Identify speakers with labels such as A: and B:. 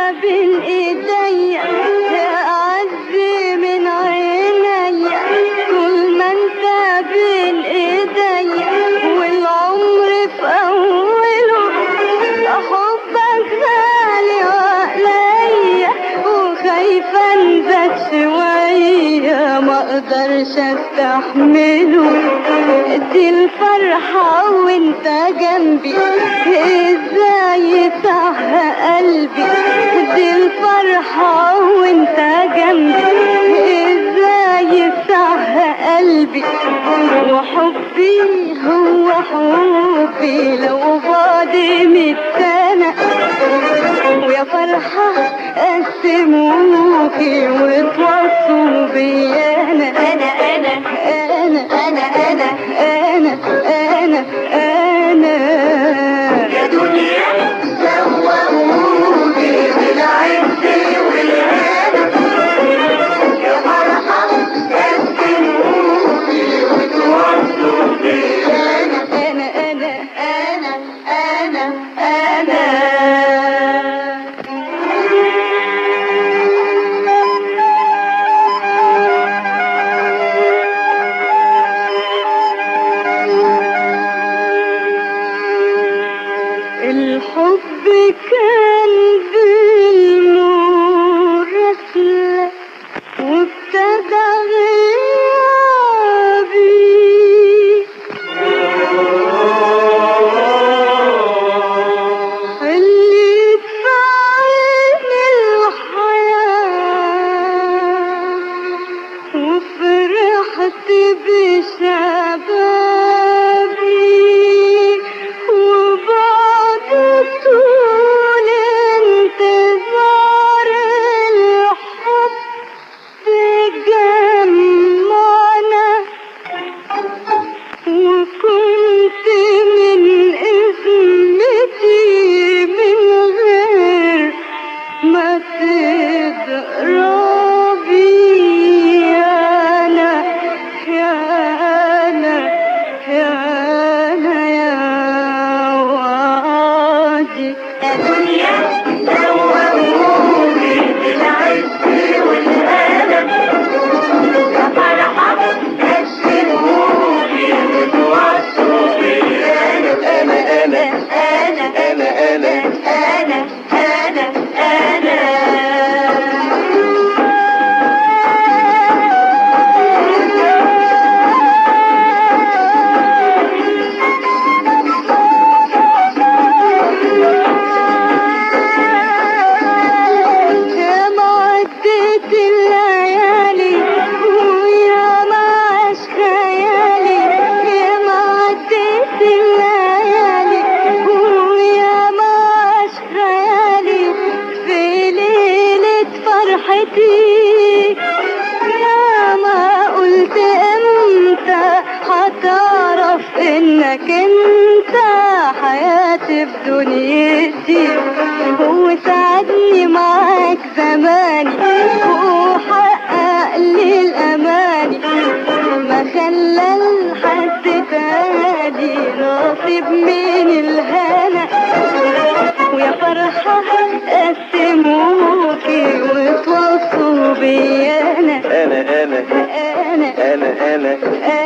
A: بين ايديا يا اعز من عينيا طول ما انت بين ايديا والعمر في اوله حبك غالي عليا وخايفة انزل شوية ما اقدرش استحمله دي الفرحة وانت جنبي ازاي صح قلبي دي الفرحة وانت جنبي ازاي صح قلبي وحبي هو حبي لو بعد مية سنة ويا فرحة قسموكي وتوصوا بيا انا انا انا انا انا انا انا انا انا
B: يا دنيا سوقوني بالعز والهنا يا فرحة قدموني وتوصوا بيا
A: انا انا
B: أنا أنا أنا
A: الحب كان بالمراسلة وابتدى غيابي حليت في عين الحياة وفرحت بشبابي وبعد طول انتظار الحب جمعنا وكنت من اسمتي من غير ما تضربي انا يا انا يا انا يا وعدي
B: يا دنيا سوقوني بالعز والألم يا فرحة قسموني وتوصوا بيا
A: انا انا
B: أنا
A: انا انا
B: أنا أنا أنا
A: يا ما عدت الليالي ويا ما عاش خيالي يا ما عدت الليالي ويا ما عاش خيالي في ليلة فرحتي يا ما قلت امتى هتعرف انك انت حياتي في دنيتي وساعدني معاك زماني وحقق لي الاماني ما خلى لحد تاني نصيب من الهنا ويا فرحة قسموكي وتوصوا بيا انا
C: انا انا
A: انا
C: انا انا